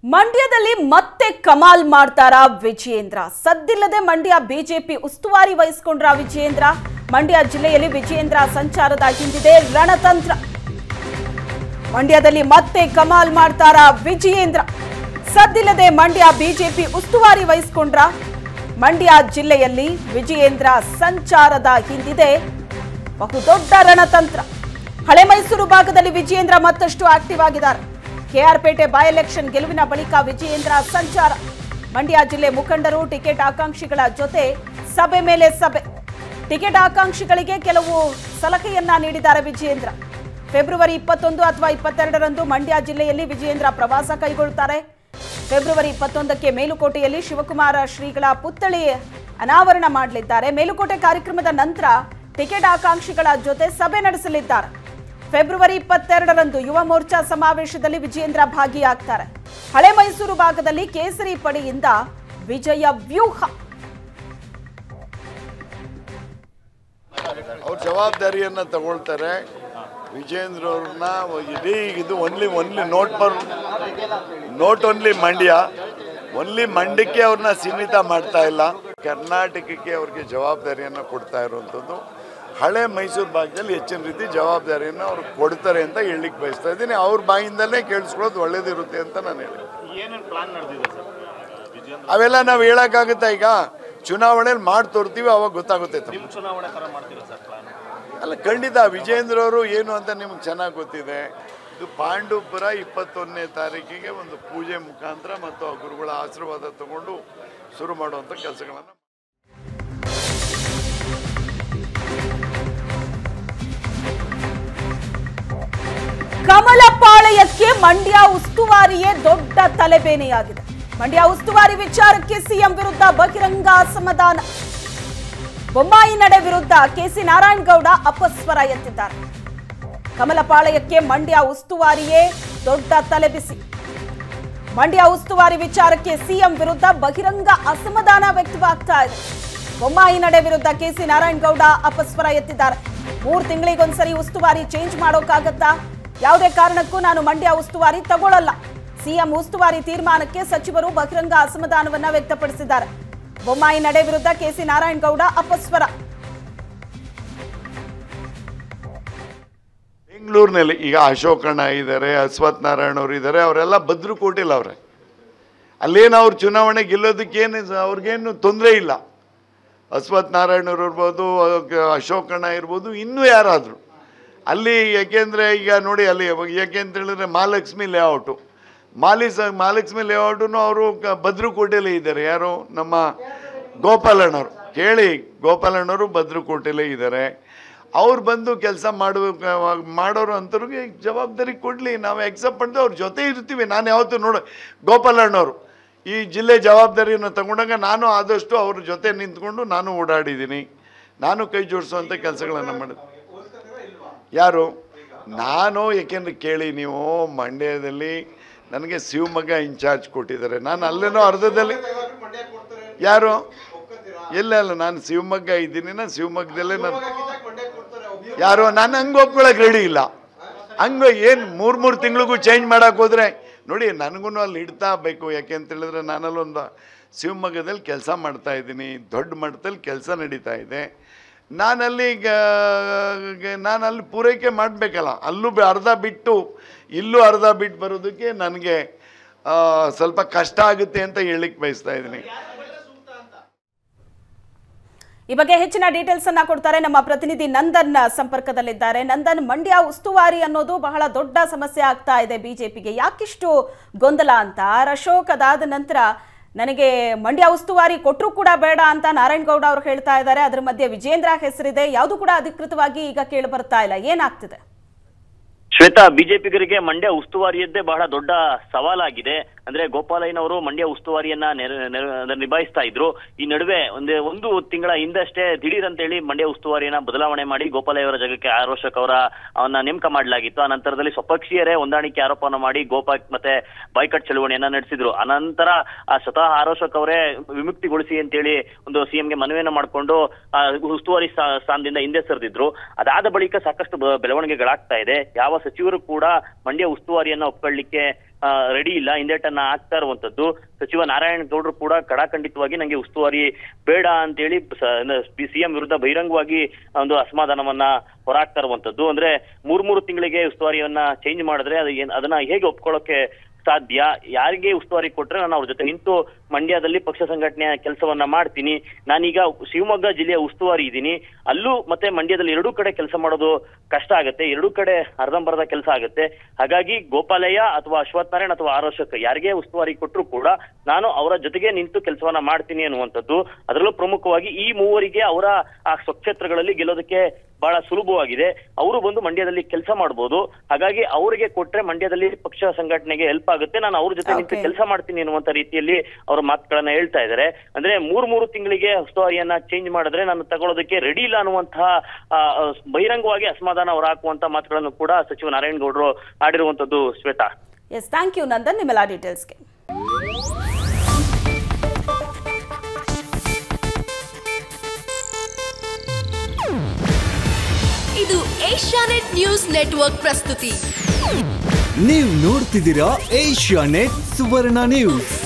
ಮಂಡ್ಯದಲ್ಲಿ ಮತ್ತೆ ಕಮಾಲ್ ಮಾಡ್ತಾರ ವಿಜಯೇಂದ್ರ ಸದ್ದಿಲ್ಲದೆ ಮಂಡ್ಯ ಬಿಜೆಪಿ ಉಸ್ತುವಾರಿ ವಹಿಸಿಕೊಂಡ್ರ ವಿಜಯೇಂದ್ರ ಮಂಡ್ಯ ಜಿಲ್ಲೆಯಲ್ಲಿ ವಿಜಯೇಂದ್ರ ಸಂಚಾರದ ಹಿಂದಿದೆ ರಣತಂತ್ರ ಮಂಡ್ಯದಲ್ಲಿ ಮತ್ತೆ ಕಮಾಲ್ ಮಾಡ್ತಾರ ವಿಜಯೇಂದ್ರ ಸದ್ದಿಲ್ಲದೆ ಮಂಡ್ಯ ಬಿಜೆಪಿ ಉಸ್ತುವಾರಿ ವಹಿಸಿಕೊಂಡ್ರ ಮಂಡ್ಯ ಜಿಲ್ಲೆಯಲ್ಲಿ ವಿಜಯೇಂದ್ರ ಸಂಚಾರದ ಹಿಂದಿದೆ ಬಹುದೊಡ್ಡ ರಣತಂತ್ರ ಹಳೆ ಮೈಸೂರು ಭಾಗದಲ್ಲಿ ವಿಜಯೇಂದ್ರ ಮತ್ತಷ್ಟು ಆಕ್ಟಿವ್ ಆಗಿದ್ದಾರೆ ಕೆಆರ್ಪೇಟೆ ಬೈ ಎಲೆಕ್ಷನ್ ಗೆಲುವಿನ ಬಳಿಕ ವಿಜಯೇಂದ್ರ ಸಂಚಾರ ಮಂಡ್ಯ ಜಿಲ್ಲೆ ಮುಖಂಡರು ಟಿಕೆಟ್ ಆಕಾಂಕ್ಷಿಗಳ ಜೊತೆ ಸಭೆ ಮೇಲೆ ಸಭೆ ಟಿಕೆಟ್ ಆಕಾಂಕ್ಷಿಗಳಿಗೆ ಕೆಲವು ಸಲಹೆಯನ್ನ ನೀಡಿದ್ದಾರೆ ವಿಜಯೇಂದ್ರ ಫೆಬ್ರವರಿ ಇಪ್ಪತ್ತೊಂದು ಅಥವಾ ಇಪ್ಪತ್ತೆರಡರಂದು ಮಂಡ್ಯ ಜಿಲ್ಲೆಯಲ್ಲಿ ವಿಜಯೇಂದ್ರ ಪ್ರವಾಸ ಕೈಗೊಳ್ಳುತ್ತಾರೆ ಫೆಬ್ರವರಿ ಇಪ್ಪತ್ತೊಂದಕ್ಕೆ ಮೇಲುಕೋಟೆಯಲ್ಲಿ ಶಿವಕುಮಾರ ಶ್ರೀಗಳ ಪುತ್ಥಳಿ ಅನಾವರಣ ಮಾಡಲಿದ್ದಾರೆ ಮೇಲುಕೋಟೆ ಕಾರ್ಯಕ್ರಮದ ನಂತರ ಟಿಕೆಟ್ ಆಕಾಂಕ್ಷಿಗಳ ಜೊತೆ ಸಭೆ ನಡೆಸಲಿದ್ದಾರೆ ಫೆಬ್ರವರಿ ಇಪ್ಪತ್ತೆರಡರಂದು ಯುವ ಮೋರ್ಚಾ ಸಮಾವೇಶದಲ್ಲಿ ವಿಜಯೇಂದ್ರ ಭಾಗಿಯಾಗ್ತಾರೆ ಹಳೆ ಮೈಸೂರು ಭಾಗದಲ್ಲಿ ಕೇಸರಿ ಪಡೆಯಿಂದ ವಿಜಯ ವ್ಯೂಹ ಅವ್ರ ಜವಾಬ್ದಾರಿಯನ್ನ ತಗೊಳ್ತಾರೆ ವಿಜೇಂದ್ರ ಅವ್ರನ್ನ ಇಡೀ ಇದು only only not per not only Mandya only ಮಂಡ್ಯಕ್ಕೆ ಅವ್ರನ್ನ ಸೀಮಿತ ಮಾಡ್ತಾ ಇಲ್ಲ ಕರ್ನಾಟಕಕ್ಕೆ ಅವ್ರಿಗೆ ಜವಾಬ್ದಾರಿಯನ್ನು ಕೊಡ್ತಾ ಇರುವಂಥದ್ದು ಹಳೆ ಮೈಸೂರು ಭಾಗದಲ್ಲಿ ಹೆಚ್ಚಿನ ರೀತಿ ಜವಾಬ್ದಾರಿಯನ್ನು ಅವ್ರು ಕೊಡ್ತಾರೆ ಅಂತ ಹೇಳಲಿಕ್ಕೆ ಬಯಸ್ತಾ ಇದ್ದೀನಿ ಅವ್ರ ಬಾಯಿಂದಲೇ ಕೇಳಿಸ್ಕೊಳ್ಳೋದು ಒಳ್ಳೇದಿರುತ್ತೆ ಅಂತ ನಾನು ಹೇಳಿ ಏನೇನು ಪ್ಲಾನ್ ನಡೆದಿದೆ ಸರ್ ವಿಜಯೇಂದ್ರ ಅವೆಲ್ಲ ನಾವು ಹೇಳೋಕ್ಕಾಗುತ್ತಾ ಈಗ ಚುನಾವಣೆಯಲ್ಲಿ ಮಾಡಿ ತೋರ್ತೀವಿ ಅವಾಗ ಗೊತ್ತಾಗುತ್ತೆ ತಮಗೆ. ನಿಮ್ಮ ಚುನಾವಣೆ ಥರ ಮಾಡ್ತೀರಾ ಸರ್ ಪ್ಲಾನ್ ಅಲ್ಲ ಖಂಡಿತ ವಿಜೇಂದ್ರ ಅವರು ಏನು ಅಂತ ನಿಮ್ಗೆ ಚೆನ್ನಾಗಿ ಗೊತ್ತಿದೆ ಇದು ಪಾಂಡವಪುರ ಇಪ್ಪತ್ತೊಂದನೇ ತಾರೀಕಿಗೆ ಒಂದು ಪೂಜೆ ಮುಖಾಂತರ ಮತ್ತು ಆ ಗುರುಗಳ ಆಶೀರ್ವಾದ ತಗೊಂಡು ಶುರು ಮಾಡುವಂಥ ಕೆಲಸಗಳನ್ನು ಕಮಲಪಾಳಯಕ್ಕೆ ಮಂಡ್ಯ ಉಸ್ತುವಾರಿಯೇ ದೊಡ್ಡ ತಲೆಬೇನೆಯಾಗಿದೆ ಮಂಡ್ಯ ಉಸ್ತುವಾರಿ ವಿಚಾರಕ್ಕೆ ಸಿಎಂ ವಿರುದ್ಧ ಬಹಿರಂಗ ಅಸಮಾಧಾನ ಬೊಮ್ಮಾಯಿ ನಡೆ ವಿರುದ್ಧ ಕೆಸಿ ನಾರಾಯಣಗೌಡ ಅಪಸ್ವರ ಎತ್ತಿದ್ದಾರೆ ಕಮಲಪಾಳಯಕ್ಕೆ ಮಂಡ್ಯ ಉಸ್ತುವಾರಿಯೇ ದೊಡ್ಡ ತಲೆಬಿಸಿ ಮಂಡ್ಯ ಉಸ್ತುವಾರಿ ವಿಚಾರಕ್ಕೆ ಸಿಎಂ ವಿರುದ್ಧ ಬಹಿರಂಗ ಅಸಮಾಧಾನ ವ್ಯಕ್ತವಾಗ್ತಾ ಇದೆ ಬೊಮ್ಮಾಯಿ ನಡೆ ವಿರುದ್ಧ ಕೆಸಿ ನಾರಾಯಣಗೌಡ ಅಪಸ್ವರ ಎತ್ತಿದ್ದಾರೆ ಮೂರು ತಿಂಗಳಿಗೊಂದ್ಸರಿ ಉಸ್ತುವಾರಿ ಚೇಂಜ್ ಮಾಡೋಕ್ಕಾಗತ್ತಾ ಯಾವುದೇ ಕಾರಣಕ್ಕೂ ನಾನು ಮಂಡ್ಯ ಉಸ್ತುವಾರಿ ತಗೊಳ್ಳಲ್ಲ ಸಿಎಂ ಉಸ್ತುವಾರಿ ತೀರ್ಮಾನಕ್ಕೆ ಸಚಿವರು ಬಹಿರಂಗ ಅಸಮಾಧಾನವನ್ನ ವ್ಯಕ್ತಪಡಿಸಿದ್ದಾರೆ ಬೊಮ್ಮಾಯಿ ನಡೆ ವಿರುದ್ಧ ಕೆಸಿ ನಾರಾಯಣಗೌಡ ಅಪಸ್ವರ ಬೆಂಗಳೂರಿನಲ್ಲಿ ಈಗ ಅಶೋಕಣ್ಣ ಇದ್ದಾರೆ ಅಶ್ವಥ್ ನಾರಾಯಣ ಅವರು ಇದ್ದಾರೆ ಅವರೆಲ್ಲ ಭದ್ರಕೋಟೆಲಿ ಅವ್ರೆ ಅಲ್ಲೇನು ಅವ್ರು ಚುನಾವಣೆ ಗೆಲ್ಲೋದಕ್ಕೇನು ಅವ್ರಿಗೇನು ತೊಂದರೆ ಇಲ್ಲ ಅಶ್ವಥ್ ನಾರಾಯಣವ್ರು ಇರ್ಬೋದು ಅಶೋಕಣ್ಣ ಇರ್ಬೋದು ಇನ್ನೂ ಯಾರಾದರೂ ಅಲ್ಲಿ ಯಾಕೆಂದರೆ ಈಗ ನೋಡಿ ಅಲ್ಲಿ ಯಾಕೆ ಅಂತ ಹೇಳಿದ್ರೆ ಮಹಾಲಕ್ಷ್ಮಿ ಲೇಔಟು ಮಾಲಿ ಸ ಮಹಾಲಕ್ಷ್ಮಿ ಲೇಔಟು ಅವರು ಭದ್ರಕೋಟೆಲೇ ಇದ್ದಾರೆ ಯಾರು ನಮ್ಮ ಗೋಪಾಲಣ್ಣವರು ಕೇಳಿ ಗೋಪಾಲಣ್ಣವರು ಭದ್ರಕೋಟೆಲೇ ಇದ್ದಾರೆ ಅವ್ರು ಬಂದು ಕೆಲಸ ಮಾಡುವ ಮಾಡೋರು ಅಂಥವ್ರಿಗೆ ಜವಾಬ್ದಾರಿ ಕೊಡಲಿ ನಾವು ಎಕ್ಸೆಪ್ಟ್ ಮಾಡಿದ್ರೆ ಅವ್ರ ಜೊತೆ ಇರ್ತೀವಿ ನಾನು ಯಾವತ್ತೂ ನೋಡ ಗೋಪಾಲಣ್ಣವರು ಈ ಜಿಲ್ಲೆ ಜವಾಬ್ದಾರಿಯನ್ನು ತಗೊಂಡಾಗ ನಾನು ಆದಷ್ಟು ಅವ್ರ ಜೊತೆ ನಿಂತ್ಕೊಂಡು ನಾನು ಓಡಾಡಿದ್ದೀನಿ ನಾನು ಕೈ ಜೋಡಿಸುವಂಥ ಕೆಲಸಗಳನ್ನು ಮಾಡಿದೆ ಯಾರು ನಾನು ಏಕೆಂದ್ರೆ ಕೇಳಿ ನೀವು ಮಂಡ್ಯದಲ್ಲಿ ನನಗೆ ಶಿವಮೊಗ್ಗ ಇನ್ಚಾರ್ಜ್ ಕೊಟ್ಟಿದ್ದಾರೆ ನಾನು ಅಲ್ಲೇನೋ ಅರ್ಧದಲ್ಲಿ ಯಾರು ಇಲ್ಲ ಇಲ್ಲ ನಾನು ಶಿವಮೊಗ್ಗ ಇದ್ದೀನಿ ನಾನು ಶಿವಮೊಗ್ಗದಲ್ಲೇ ನಾನು ಯಾರು ನಾನು ಹಂಗೆ ಒಪ್ಕೊಳಕ್ಕೆ ರೆಡಿ ಇಲ್ಲ ಹಂಗೆ ಏನು ಮೂರು ಮೂರು ತಿಂಗಳಿಗೂ ಚೇಂಜ್ ಮಾಡಕ್ಕೆ ಹೋದರೆ ನೋಡಿ ನನಗೂ ಅಲ್ಲಿ ಇಡ್ತಾ ಬೇಕು ಯಾಕೆ ಅಂತ ಹೇಳಿದ್ರೆ ನಾನಲ್ಲೊಂದು ಶಿವಮೊಗ್ಗದಲ್ಲಿ ಕೆಲಸ ಮಾಡ್ತಾ ಇದ್ದೀನಿ ದೊಡ್ಡ ಮಟ್ಟದಲ್ಲಿ ಕೆಲಸ ನಡೀತಾ ಇದೆ ನಾನಲ್ಲಿ ನಾನು ಅಲ್ಲಿ ಪೂರೈಕೆ ಮಾಡಬೇಕಲ್ಲ ಅಲ್ಲೂ ಬೆ- ಅರ್ಧ ಬಿಟ್ಟು ಇಲ್ಲೂ ಅರ್ಧ ಬಿಟ್ಟು ಬರೋದಕ್ಕೆ ನನಗೆ ಆ, ಸ್ವಲ್ಪ ಕಷ್ಟ ಆಗುತ್ತೆ ಅಂತ ಹೇಳಿಕ್ಕೆ ಬಯಸ್ತಾ ಇದ್ದೀನಿ ಈ ಬಗ್ಗೆ ಹೆಚ್ಚಿನ ಡೀಟೇಲ್ಸ್ ಅನ್ನ ಕೊಡ್ತಾರೆ ನಮ್ಮ ಪ್ರತಿನಿಧಿ ನಂದನ್ ಸಂಪರ್ಕದಲ್ಲಿದ್ದಾರೆ ನಂದನ್ ಮಂಡ್ಯ ಉಸ್ತುವಾರಿ ಅನ್ನೋದು ಬಹಳ ದೊಡ್ಡ ಸಮಸ್ಯೆ ಆಗ್ತಾ ಇದೆ ಬಿಜೆಪಿಗೆ ಯಾಕಿಷ್ಟು ಗೊಂದಲ ಅಂತ ಆರ್ ಅಶೋಕ್ ಅದಾದ ನಂತರ ನನಗೆ ಮಂಡ್ಯ ಉಸ್ತುವಾರಿ ಕೊಟ್ಟರು ಕೂಡ ಬೇಡ ಅಂತ ನಾರಾಯಣಗೌಡ ಅವರು ಹೇಳ್ತಾ ಇದ್ದಾರೆ ಅದ್ರ ಮಧ್ಯೆ ವಿಜೇಂದ್ರ ಹೆಸರಿದೆ ಯಾವುದು ಕೂಡ ಅಧಿಕೃತವಾಗಿ ಈಗ ಕೇಳಿ ಬರ್ತಾ ಇಲ್ಲ ಏನಾಗ್ತಿದೆ ಶ್ವೇತಾ ಬಿಜೆಪಿಗರಿಗೆ ಮಂಡ್ಯ ಉಸ್ತುವಾರಿಯದ್ದೇ ಬಹಳ ದೊಡ್ಡ ಸವಾಲಾಗಿದೆ ಅಂದ್ರೆ ಗೋಪಾಲಯ್ಯನವರು ಮಂಡ್ಯ ಉಸ್ತುವಾರಿಯನ್ನ ನೆರ- ನೆರ- ಅಂದ್ರೆ ನಿಭಾಯಿಸ್ತಾ ಇದ್ರು ಈ ನಡುವೆ ಒಂದೇ ಒಂದು ತಿಂಗಳ ಹಿಂದಷ್ಟೇ ದಿಢೀರ್ ಅಂತ ಹೇಳಿ ಮಂಡ್ಯ ಉಸ್ತುವಾರಿಯನ್ನ ಬದಲಾವಣೆ ಮಾಡಿ ಗೋಪಾಲಯ್ಯ ಅವರ ಜಾಗಕ್ಕೆ ಆರೋಷಕ್ ಅವರ ಅವನ್ನ ನೇಮಕ ಮಾಡಲಾಗಿತ್ತು ಆ ನಂತರದಲ್ಲಿ ಸ್ವಪಕ್ಷೀಯರೇ ಹೊಂದಾಣಿಕೆ ಆರೋಪನ ಮಾಡಿ ಗೋಪಾ ಮತ್ತೆ ಬಾಯ್ಕಟ್ ಚಳವಳಿಯನ್ನ ನಡೆಸಿದ್ರು ಅನಂತರ ಆ ಸ್ವತಃ ಆರೋಷಕ್ ಅವರೇ ವಿಮುಕ್ತಿಗೊಳಿಸಿ ಅಂತೇಳಿ ಒಂದು ಸಿಎಂಗೆ ಮನವಿಯನ್ನ ಮಾಡಿಕೊಂಡು ಉಸ್ತುವಾರಿ ಸ್ಥಾ- ಸ್ಥಾನದಿಂದ ಹಿಂದೆ ಸರಿದಿದ್ರು ಅದಾದ ಬಳಿಕ ಸಾಕಷ್ಟು ಬ- ಬೆಳವಣಿಗೆಗಳಾಗ್ತಾ ಇದೆ ಯಾವ ಸಚಿವರು ಕೂಡ ಮಂಡ್ಯ ಉಸ್ತುವಾರಿಯನ್ನ ಒಪ್ಕೊಳ್ಳಿಕ್ಕೆ ರೆಡಿ ಇಲ್ಲ ಹಿಂದೇಟನ್ನ ಹಾಕ್ತಾ ಇರುವಂತದ್ದು ಸಚಿವ ನಾರಾಯಣ ಗೌಡರು ಕೂಡ ಕಡಾಖಂಡಿತವಾಗಿ ನಂಗೆ ಉಸ್ತುವಾರಿ ಬೇಡ ಅಂತೇಳಿ ಸಿಎಂ ವಿರುದ್ಧ ಬಹಿರಂಗವಾಗಿ ಒಂದು ಅಸಮಾಧಾನವನ್ನ ಹೊರಾಗ್ತಾ ಇರುವಂತದ್ದು ಅಂದ್ರೆ ಮೂರ್ ಮೂರು ತಿಂಗಳಿಗೆ ಉಸ್ತುವಾರಿಯನ್ನ ಚೇಂಜ್ ಮಾಡಿದ್ರೆ ಅದು ಏನ್ ಅದನ್ನ ಹೇಗೆ ಒಪ್ಕೊಳ್ಳೋಕೆ ಸಾಧ್ಯ ಯಾರಿಗೆ ಉಸ್ತುವಾರಿ ಕೊಟ್ರೆ ನಾನು ಅವ್ರ ಜೊತೆ ನಿಂತು ಮಂಡ್ಯದಲ್ಲಿ ಪಕ್ಷ ಸಂಘಟನೆಯ ಕೆಲಸವನ್ನ ಮಾಡ್ತೀನಿ ನಾನೀಗ ಶಿವಮೊಗ್ಗ ಜಿಲ್ಲೆಯ ಉಸ್ತುವಾರಿ ಇದ್ದೀನಿ ಅಲ್ಲೂ ಮತ್ತೆ ಮಂಡ್ಯದಲ್ಲಿ ಎರಡೂ ಕಡೆ ಕೆಲಸ ಮಾಡೋದು ಕಷ್ಟ ಆಗುತ್ತೆ ಎರಡೂ ಕಡೆ ಅರ್ಧಂಬರ್ಧ ಕೆಲಸ ಆಗುತ್ತೆ ಹಾಗಾಗಿ ಗೋಪಾಲಯ್ಯ ಅಥವಾ ಅಶ್ವಥ್ ನಾರಾಯಣ್ ಅಥವಾ ಆರ್ ಅಶೋಕ್ ಯಾರಿಗೆ ಉಸ್ತುವಾರಿ ಕೊಟ್ಟರು ಕೂಡ ನಾನು ಅವರ ಜೊತೆಗೆ ನಿಂತು ಕೆಲಸವನ್ನ ಮಾಡ್ತೀನಿ ಅನ್ನುವಂಥದ್ದು ಅದರಲ್ಲೂ ಪ್ರಮುಖವಾಗಿ ಈ ಮೂವರಿಗೆ ಅವರ ಆ ಸ್ವಕ್ಷೇತ್ರಗಳಲ್ಲಿ ಗೆಲ್ಲೋದಕ್ಕೆ ಬಹಳ ಸುಲಭವಾಗಿದೆ ಅವರು ಬಂದು ಮಂಡ್ಯದಲ್ಲಿ ಕೆಲಸ ಮಾಡಬಹುದು ಹಾಗಾಗಿ ಅವರಿಗೆ ಕೊಟ್ರೆ ಮಂಡ್ಯದಲ್ಲಿ ಪಕ್ಷ ಸಂಘಟನೆಗೆ ಹೆಲ್ಪ್ ಆಗುತ್ತೆ ನಾನು ಅವ್ರ ಜೊತೆ ನಿಂತು Okay. ಕೆಲಸ ಮಾಡ್ತೀನಿ ಅನ್ನುವಂತ ರೀತಿಯಲ್ಲಿ ಅವರ ಮಾತುಗಳನ್ನ ಹೇಳ್ತಾ ಇದ್ದಾರೆ ಅಂದ್ರೆ ಮೂರ್ ಮೂರು ತಿಂಗಳಿಗೆ ಉಸ್ತುವಾರಿಯನ್ನ ಚೇಂಜ್ ಮಾಡಿದ್ರೆ ನಾನು ತಗೊಳ್ಳೋದಕ್ಕೆ ರೆಡಿ ಇಲ್ಲ ಅನ್ನುವಂತಹ ಆ, ಆ, ಬಹಿರಂಗವಾಗಿ ಅಸಮಾಧಾನ ಹೊರ ಹಾಕುವಂತ ಮಾತುಗಳನ್ನು ಕೂಡ ಸಚಿವ ನಾರಾಯಣ ಗೌಡರು ಆಡಿರುವಂತದ್ದು Shweta yes thank you Nandan ನಿಮ್ಮೆಲ್ಲ ಡೀಟೇಲ್ಸ್ಗೆ ಇದು ಏಷ್ಯಾನೆಟ್ ನ್ಯೂಸ್ ನೆಟ್ವರ್ಕ್ ಪ್ರಸ್ತುತಿ ನೀವು ನೋಡ್ತಿದ್ದೀರಾ ಏಷ್ಯಾ ನೆಟ್ ಸುವರ್ಣ ನ್ಯೂಸ್